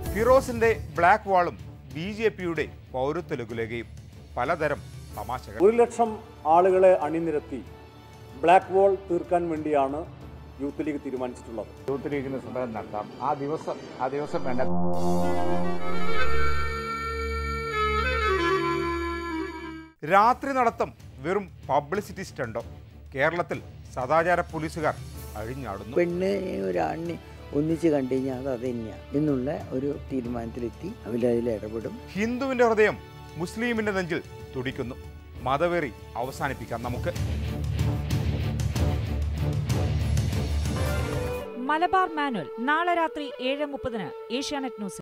ഫിറോസിന്റെ black വാളും B J പിയുടെ പൗരത്വ ലഘുലേഖയും പലതരം തമാശകൾ ഒരു ലക്ഷം ആളുകളെ അണിനിരത്തി ബ്ലാക്ക് വോൾ തീർക്കാൻ വേണ്ടിയാണ് യൂത്ത് ലീഗ് തീരുമാനിച്ചിട്ടുള്ളത് യൂത്ത് ലീഗിന് സമരം നടത്താം ആ ദിവസം ആ ദിവസം വേണ്ട രാത്രി നടത്തം വെറും പബ്ലിസിറ്റി സ്റ്റണ്ടോ കേരളത്തിൽ സദാചാര പോലീസുകാർ അഴിഞ്ഞാടുന്നു പെണ്ണ് ഒരാണിനെ ഒന്നിച്ച് കണ്ടു കഴിഞ്ഞാൽ അത് അത് തന്നെയാണ് എന്നുള്ള ഒരു തീരുമാനത്തിലെത്തി അവരതിൽ ഇടപെടും ഹിന്ദുവിന്റെ ഹൃദയം മുസ്ലിമിന്റെ നെഞ്ചിൽ തുടിക്കുന്നു മതവെറി അവസാനിപ്പിക്കാം നമുക്ക് മലബാർ മാനുവൽ നാളെ രാത്രി ഏഴ് മുപ്പതിന് ഏഷ്യാനെറ്റ് ന്യൂസ്